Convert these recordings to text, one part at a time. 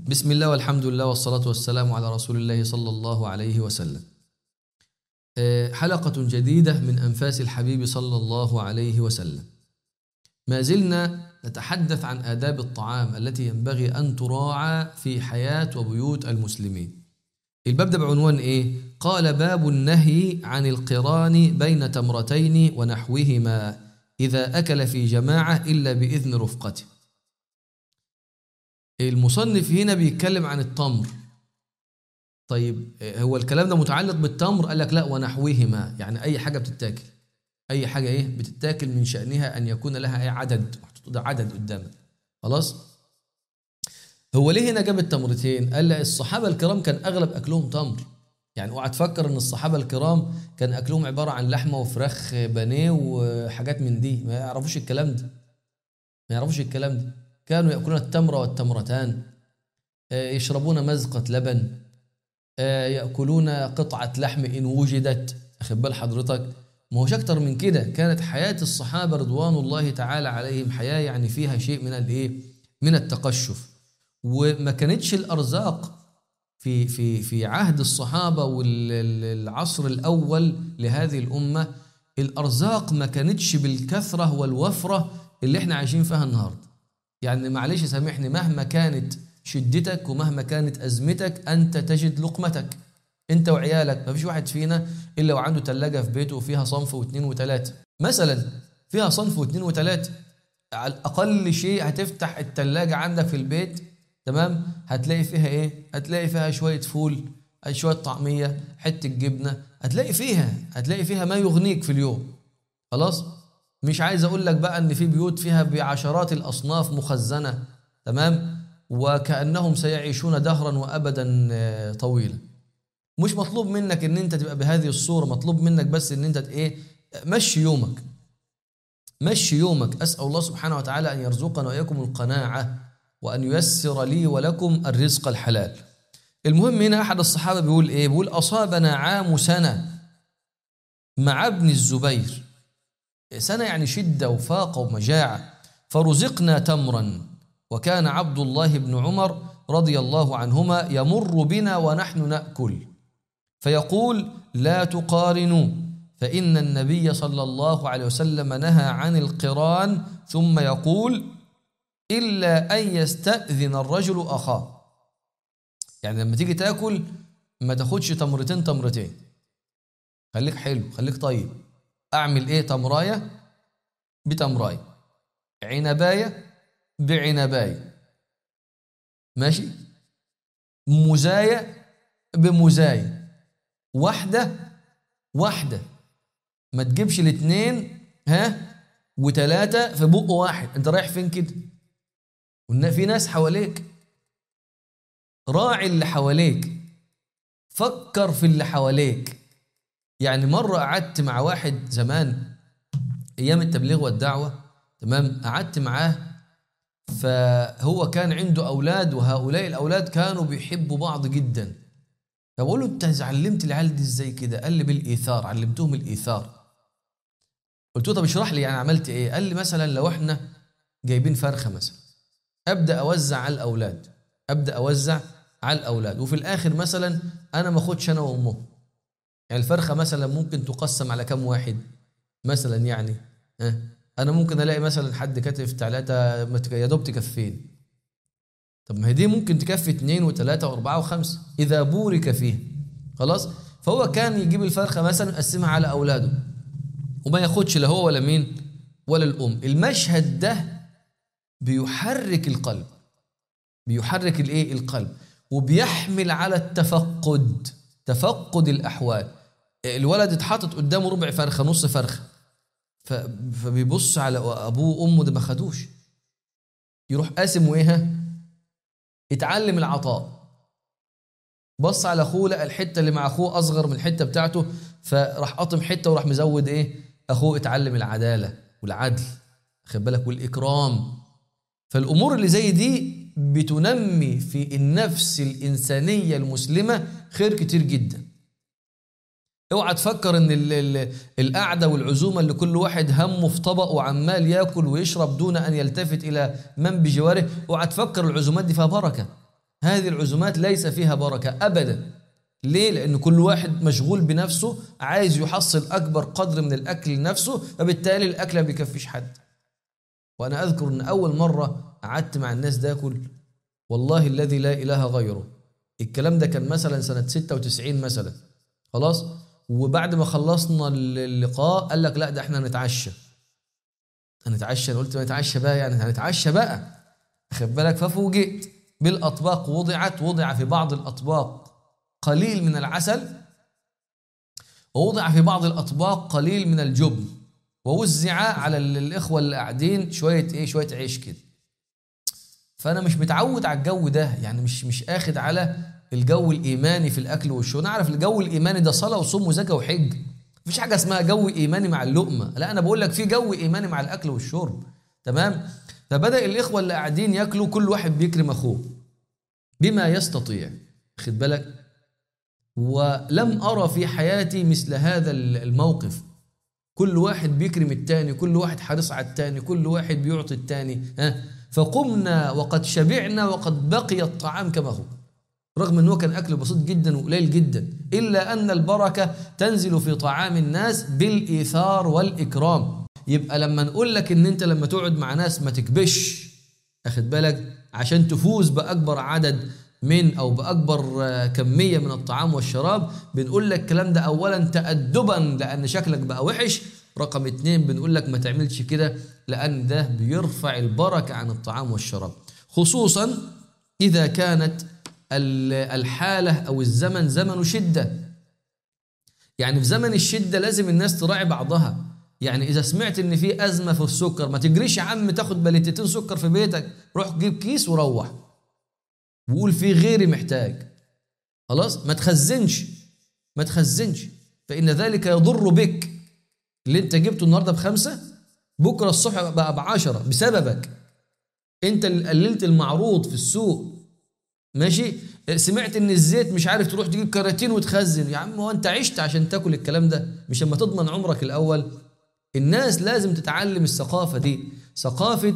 بسم الله والحمد لله والصلاة والسلام على رسول الله صلى الله عليه وسلم. آه، حلقة جديدة من أنفاس الحبيب صلى الله عليه وسلم. ما زلنا نتحدث عن آداب الطعام التي ينبغي أن تراعى في حياة وبيوت المسلمين. الباب ده بعنوان إيه؟ قال باب النهي عن القران بين تمرتين ونحوهما إذا أكل في جماعة إلا بإذن رفقته. المصنف هنا بيتكلم عن التمر طيب هو الكلام ده متعلق بالتمر قال لك لا ونحوهما يعني اي حاجه بتتاكل اي حاجه ايه بتتاكل من شانها ان يكون لها اي عدد محطوط ده عدد قدامك خلاص هو ليه هنا جاب التمرتين قال لا الصحابه الكرام كان اغلب اكلهم تمر يعني اوعى تفكر ان الصحابه الكرام كان اكلهم عباره عن لحمه وفراخ بانيه وحاجات من دي ما يعرفوش الكلام ده ما يعرفوش الكلام ده كانوا يأكلون التمر والتمرتان يشربون مزقة لبن يأكلون قطعة لحم إن وجدت أخد بال حضرتك ما هوش أكتر من كده كانت حياة الصحابة رضوان الله تعالى عليهم حياة يعني فيها شيء من الإيه من التقشف وما كانتش الأرزاق في في في عهد الصحابة والعصر الأول لهذه الأمة الأرزاق ما كانتش بالكثرة والوفرة اللي احنا عايشين فيها النهارده يعني معلش سامحني مهما كانت شدتك ومهما كانت أزمتك أنت تجد لقمتك أنت وعيالك ما فيش واحد فينا إلا وعنده ثلاجة في بيته وفيها صنف واثنين وثلاثة مثلا فيها صنف واثنين وثلاثة على أقل شيء هتفتح الثلاجة عندك في البيت تمام هتلاقي فيها إيه هتلاقي فيها شوية فول شوية طعمية حتة جبنة هتلاقي فيها هتلاقي فيها ما يغنيك في اليوم خلاص مش عايز اقول لك بقى ان في بيوت فيها بعشرات الاصناف مخزنه تمام وكانهم سيعيشون دهرا وابدا طويلا مش مطلوب منك ان انت تبقى بهذه الصوره مطلوب منك بس ان انت ايه مشي يومك مشي يومك اسال الله سبحانه وتعالى ان يرزقنا واياكم القناعه وان ييسر لي ولكم الرزق الحلال المهم هنا احد الصحابه بيقول ايه بيقول اصابنا عام سنه مع ابن الزبير سنة يعني شدة وفاقة ومجاعة فرزقنا تمرا وكان عبد الله بن عمر رضي الله عنهما يمر بنا ونحن نأكل فيقول لا تقارنوا فإن النبي صلى الله عليه وسلم نهى عن القران ثم يقول إلا أن يستأذن الرجل أخاه يعني لما تيجي تاكل ما تاخدش تمرتين تمرتين خليك حلو خليك طيب اعمل ايه تمرايه بتمرايه عنبايه بعنبايه ماشي مزايه بمزايه واحده واحده ما تجيبش الاثنين ها وثلاثه في بق واحد انت رايح فين كده في ناس حواليك راعي اللي حواليك فكر في اللي حواليك يعني مرة قعدت مع واحد زمان أيام التبليغ والدعوة تمام قعدت معاه فهو كان عنده أولاد وهؤلاء الأولاد كانوا بيحبوا بعض جدا فبقول له أنت علمت العيال دي إزاي كده؟ قال لي بالإيثار علمتهم الإيثار قلت له طب اشرح لي يعني عملت إيه؟ قال لي مثلا لو إحنا جايبين فرخة مثلا أبدأ أوزع على الأولاد أبدأ أوزع على الأولاد وفي الآخر مثلا أنا ما أخدش أنا وأمهم يعني الفرخه مثلا ممكن تقسم على كم واحد مثلا يعني أه؟ انا ممكن الاقي مثلا حد كاتب ثلاثه يا دوب تكفين طب ما هي دي ممكن تكفي اثنين وثلاثه واربعه وخمسه اذا بورك فيه خلاص فهو كان يجيب الفرخه مثلا يقسمها على اولاده وما ياخدش لا هو ولا مين ولا الام المشهد ده بيحرك القلب بيحرك الايه القلب وبيحمل على التفقد تفقد الاحوال الولد اتحطت قدامه ربع فرخه نص فرخه فبيبص على ابوه وامه ده ما خدوش يروح قاسم وايه اتعلم العطاء بص على اخوه لقى الحته اللي مع اخوه اصغر من الحته بتاعته فراح قاطم حته وراح مزود ايه اخوه اتعلم العداله والعدل خد بالك والاكرام فالامور اللي زي دي بتنمي في النفس الإنسانية المسلمة خير كتير جدا اوعى تفكر ان ال ال القعده والعزومه اللي كل واحد همه في طبق وعمال ياكل ويشرب دون ان يلتفت الى من بجواره اوعى تفكر العزومات دي فيها بركه هذه العزومات ليس فيها بركة أبدا ليه؟ لأن كل واحد مشغول بنفسه عايز يحصل أكبر قدر من الأكل لنفسه فبالتالي الأكل ما بيكفيش حد وأنا أذكر أن أول مرة قعدت مع الناس ده كل والله الذي لا إله غيره الكلام ده كان مثلا سنة 96 مثلا خلاص وبعد ما خلصنا اللقاء قال لك لا ده احنا هنتعشى هنتعشى انا قلت ما نتعشى بقى يعني هنتعشى بقى خد بالك ففوجئت بالاطباق وضعت وضع في بعض الاطباق قليل من العسل ووضع في بعض الاطباق قليل من الجبن ووزع على الاخوه اللي قاعدين شويه ايه شويه عيش كده فانا مش متعود على الجو ده يعني مش مش اخد على الجو الايماني في الاكل والشرب انا عارف الجو الايماني ده صلاه وصوم وزكاه وحج مفيش حاجه اسمها جو ايماني مع اللقمه لا انا بقول لك في جو ايماني مع الاكل والشرب تمام فبدا الاخوه اللي قاعدين ياكلوا كل واحد بيكرم اخوه بما يستطيع خد بالك ولم ارى في حياتي مثل هذا الموقف كل واحد بيكرم التاني كل واحد حريص على التاني كل واحد بيعطي التاني ها فقمنا وقد شبعنا وقد بقي الطعام كما هو رغم أنه كان أكل بسيط جدا وقليل جدا إلا أن البركة تنزل في طعام الناس بالإيثار والإكرام يبقى لما نقول لك أن أنت لما تقعد مع ناس ما تكبش أخد بالك عشان تفوز بأكبر عدد من أو بأكبر كمية من الطعام والشراب بنقول لك الكلام ده أولا تأدبا لأن شكلك بقى وحش رقم اتنين بنقول لك ما تعملش كده لأن ده بيرفع البركة عن الطعام والشراب خصوصا إذا كانت الحالة أو الزمن زمن شدة يعني في زمن الشدة لازم الناس تراعي بعضها يعني إذا سمعت إن في أزمة في السكر ما تجريش يا عم تاخد بليتتين سكر في بيتك روح جيب كيس وروح وقول في غيري محتاج خلاص ما تخزنش ما تخزنش فإن ذلك يضر بك اللي انت جبته النهارده بخمسه بكره الصبح بقى بعشره بسببك انت اللي قللت المعروض في السوق ماشي سمعت ان الزيت مش عارف تروح تجيب كراتين وتخزن يا عم هو انت عشت عشان تاكل الكلام ده مش لما تضمن عمرك الاول الناس لازم تتعلم الثقافه دي ثقافه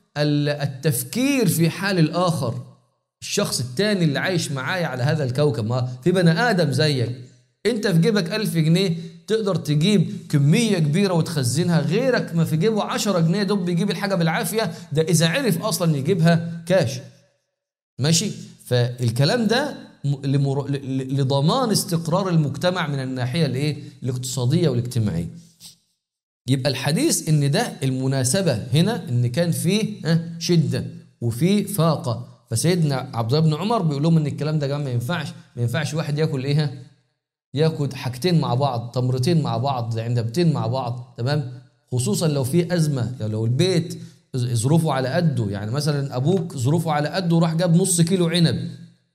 التفكير في حال الاخر الشخص التاني اللي عايش معايا على هذا الكوكب ما في بني ادم زيك انت في جيبك ألف جنيه تقدر تجيب كمية كبيرة وتخزنها غيرك ما في جيبه 10 جنيه دوب بيجيب الحاجة بالعافية ده إذا عرف أصلا يجيبها كاش ماشي فالكلام ده لمر... لضمان استقرار المجتمع من الناحية الايه الاقتصادية والاجتماعية يبقى الحديث ان ده المناسبة هنا ان كان فيه شدة وفيه فاقة فسيدنا عبد الله بن عمر بيقول لهم ان الكلام ده ما ينفعش ما ينفعش واحد ياكل ايه ياخد حاجتين مع بعض تمرتين مع بعض عنبتين مع بعض تمام خصوصا لو في ازمه يعني لو البيت ظروفه على قده يعني مثلا ابوك ظروفه على قده وراح جاب نص كيلو عنب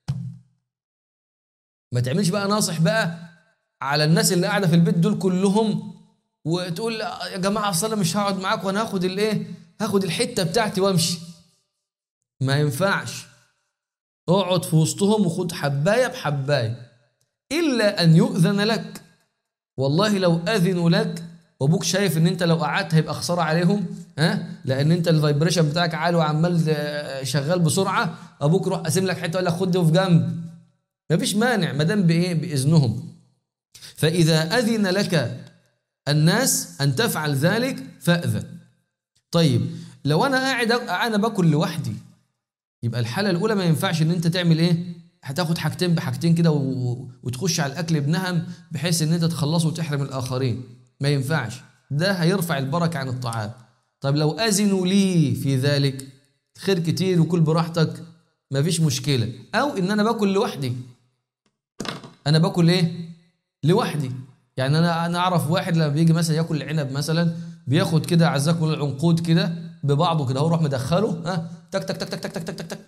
ما تعملش بقى ناصح بقى على الناس اللي قاعده في البيت دول كلهم وتقول يا جماعه اصل انا مش هقعد معاكم وانا هاخد الايه هاخد الحته بتاعتي وامشي ما ينفعش اقعد في وسطهم وخد حبايه بحبايه إلا أن يؤذن لك والله لو أذنوا لك وأبوك شايف إن أنت لو قعدت هيبقى خسارة عليهم ها لأن أنت الفايبريشن بتاعك عالي وعمال شغال بسرعة أبوك يروح قاسم لك حتة يقول لك خد في جنب مفيش مانع ما دام بإيه بإذنهم فإذا أذن لك الناس أن تفعل ذلك فأذن طيب لو أنا قاعد أنا باكل لوحدي يبقى الحالة الأولى ما ينفعش إن أنت تعمل إيه؟ هتاخد حاجتين بحاجتين كده و... وتخش على الاكل بنهم بحيث ان انت تخلصه وتحرم الاخرين ما ينفعش ده هيرفع البركه عن الطعام طب لو اذنوا لي في ذلك خير كتير وكل براحتك مفيش مشكله او ان انا باكل لوحدي انا باكل ايه لوحدي يعني انا انا اعرف واحد لما بيجي مثلا ياكل العنب مثلا بياخد كده عزاكم العنقود كده ببعضه كده هو يروح مدخله ها تك تك تك تك تك تك تك تك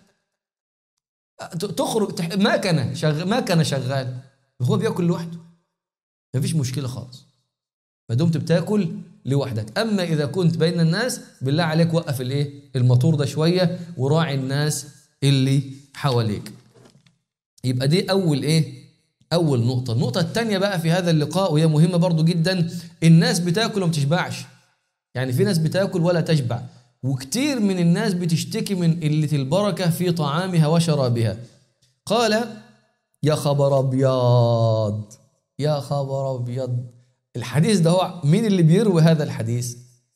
تخرج ما كان شغال ما كان شغال هو بياكل لوحده مفيش مشكله خالص ما دمت بتاكل لوحدك اما اذا كنت بين الناس بالله عليك وقف الايه الموتور ده شويه وراعي الناس اللي حواليك يبقى دي اول ايه اول نقطه النقطه الثانيه بقى في هذا اللقاء وهي مهمه برضو جدا الناس بتاكل وما بتشبعش يعني في ناس بتاكل ولا تشبع وكتير من الناس بتشتكي من قلة البركة في طعامها وشرابها قال يا خبر ابيض يا خبر ابيض الحديث ده هو مين اللي بيروي هذا الحديث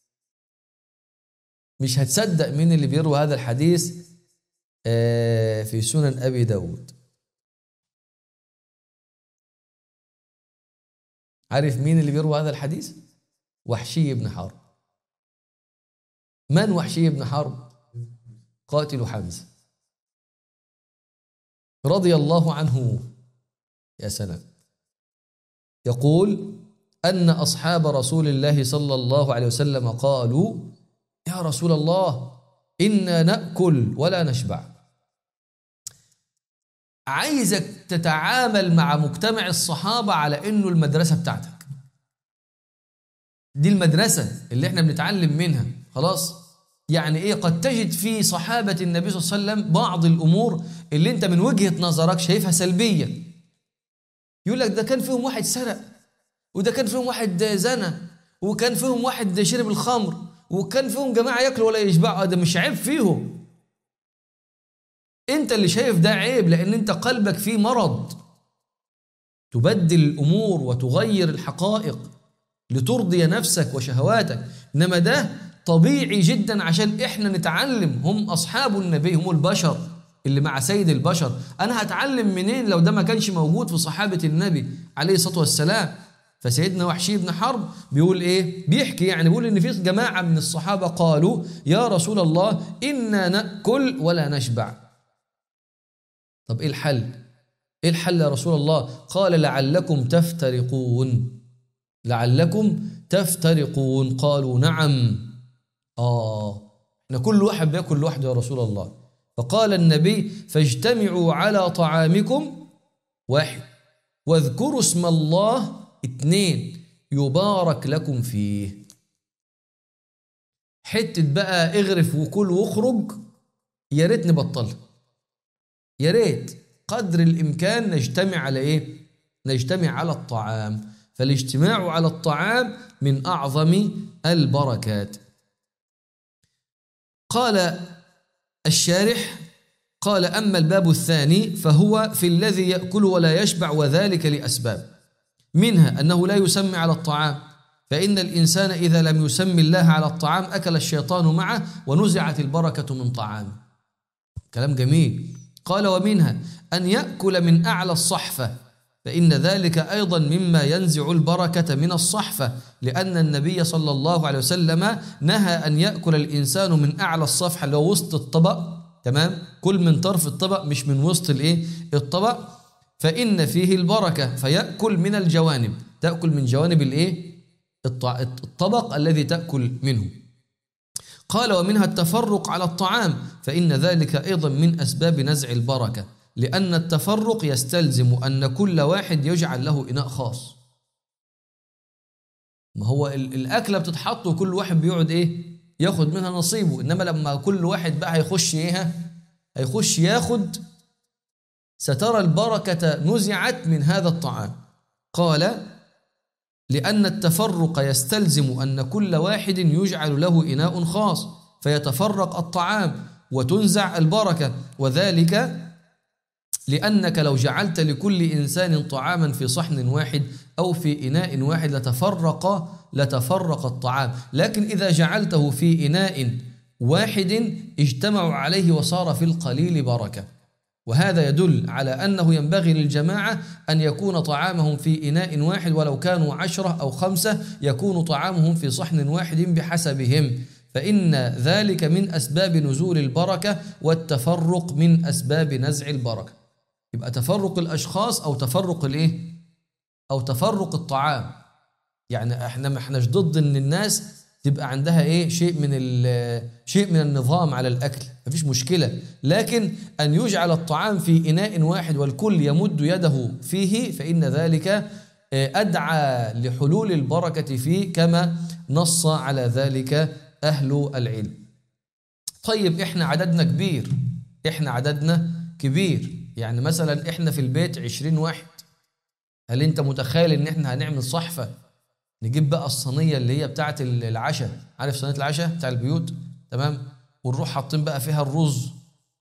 مش هتصدق مين اللي بيروي هذا الحديث آه، في سنن ابي داود عارف مين اللي بيروي هذا الحديث وحشي بن حرب من وحشي بن حرب قاتل حمزه رضي الله عنه يا سلام يقول ان اصحاب رسول الله صلى الله عليه وسلم قالوا يا رسول الله انا ناكل ولا نشبع عايزك تتعامل مع مجتمع الصحابه على انه المدرسه بتاعتك دي المدرسه اللي احنا بنتعلم منها خلاص يعني ايه قد تجد في صحابه النبي صلى الله عليه وسلم بعض الامور اللي انت من وجهه نظرك شايفها سلبيه يقول لك ده كان فيهم واحد سرق وده كان فيهم واحد زنى وكان فيهم واحد شرب الخمر وكان فيهم جماعه ياكلوا ولا يشبعوا ده مش عيب فيهم انت اللي شايف ده عيب لان انت قلبك فيه مرض تبدل الامور وتغير الحقائق لترضي نفسك وشهواتك انما ده طبيعي جدا عشان احنا نتعلم هم اصحاب النبي هم البشر اللي مع سيد البشر انا هتعلم منين لو ده ما كانش موجود في صحابه النبي عليه الصلاه والسلام فسيدنا وحشي بن حرب بيقول ايه بيحكي يعني بيقول ان في جماعه من الصحابه قالوا يا رسول الله انا ناكل ولا نشبع طب ايه الحل ايه الحل يا رسول الله قال لعلكم تفترقون لعلكم تفترقون قالوا نعم اه احنا كل واحد بياكل لوحده يا رسول الله فقال النبي فاجتمعوا على طعامكم واحد واذكروا اسم الله اثنين يبارك لكم فيه حتة بقى اغرف وكل واخرج يا ريت نبطلها يا ريت قدر الامكان نجتمع على ايه نجتمع على الطعام فالاجتماع على الطعام من اعظم البركات قال الشارح قال اما الباب الثاني فهو في الذي ياكل ولا يشبع وذلك لاسباب منها انه لا يسمي على الطعام فان الانسان اذا لم يسمي الله على الطعام اكل الشيطان معه ونزعت البركه من طعامه كلام جميل قال ومنها ان ياكل من اعلى الصحفه فان ذلك ايضا مما ينزع البركه من الصحفه لان النبي صلى الله عليه وسلم نهى ان ياكل الانسان من اعلى الصفحه اللي هو وسط الطبق تمام كل من طرف الطبق مش من وسط الايه الطبق فان فيه البركه فياكل من الجوانب تاكل من جوانب الايه الطبق الذي تاكل منه قال ومنها التفرق على الطعام فان ذلك ايضا من اسباب نزع البركه لأن التفرق يستلزم أن كل واحد يجعل له إناء خاص ما هو الأكلة بتتحط وكل واحد بيقعد إيه ياخد منها نصيبه إنما لما كل واحد بقى هيخش إيه هيخش ياخد سترى البركة نزعت من هذا الطعام قال لأن التفرق يستلزم أن كل واحد يجعل له إناء خاص فيتفرق الطعام وتنزع البركة وذلك لأنك لو جعلت لكل إنسان طعاما في صحن واحد أو في إناء واحد لتفرق لتفرق الطعام لكن إذا جعلته في إناء واحد اجتمعوا عليه وصار في القليل بركة وهذا يدل على أنه ينبغي للجماعة أن يكون طعامهم في إناء واحد ولو كانوا عشرة أو خمسة يكون طعامهم في صحن واحد بحسبهم فإن ذلك من أسباب نزول البركة والتفرق من أسباب نزع البركة يبقى تفرق الاشخاص او تفرق الايه او تفرق الطعام يعني احنا ما احناش ضد ان الناس تبقى عندها ايه شيء من شيء من النظام على الاكل مفيش مشكله لكن ان يجعل الطعام في اناء واحد والكل يمد يده فيه فان ذلك ادعى لحلول البركه فيه كما نص على ذلك اهل العلم طيب احنا عددنا كبير احنا عددنا كبير يعني مثلا احنا في البيت عشرين واحد هل انت متخيل ان احنا هنعمل صحفة نجيب بقى الصينية اللي هي بتاعة العشاء عارف صينية العشاء بتاع البيوت تمام ونروح حاطين بقى فيها الرز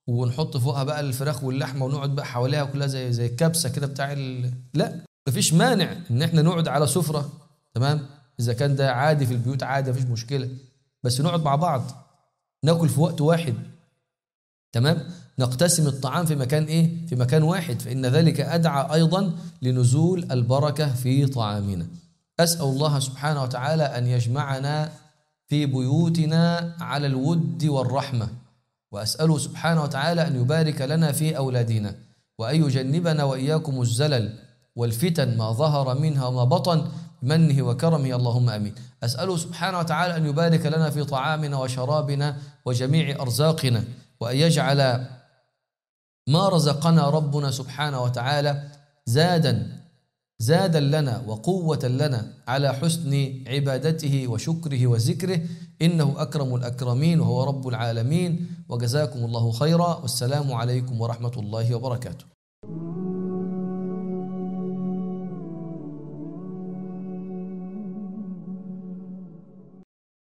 ونحط فوقها بقى الفراخ واللحمه ونقعد بقى حواليها كلها زي زي الكبسه كده بتاع ال... لا مفيش مانع ان احنا نقعد على سفره تمام اذا كان ده عادي في البيوت عادي مفيش مشكله بس نقعد مع بعض ناكل في وقت واحد تمام نقتسم الطعام في مكان ايه في مكان واحد فان ذلك ادعى ايضا لنزول البركه في طعامنا اسال الله سبحانه وتعالى ان يجمعنا في بيوتنا على الود والرحمه واساله سبحانه وتعالى ان يبارك لنا في اولادنا وان يجنبنا واياكم الزلل والفتن ما ظهر منها وما بطن بمنه وكرمه اللهم امين. اساله سبحانه وتعالى ان يبارك لنا في طعامنا وشرابنا وجميع ارزاقنا وان يجعل ما رزقنا ربنا سبحانه وتعالى زادا زادا لنا وقوة لنا على حسن عبادته وشكره وذكره إنه أكرم الأكرمين وهو رب العالمين وجزاكم الله خيرا والسلام عليكم ورحمة الله وبركاته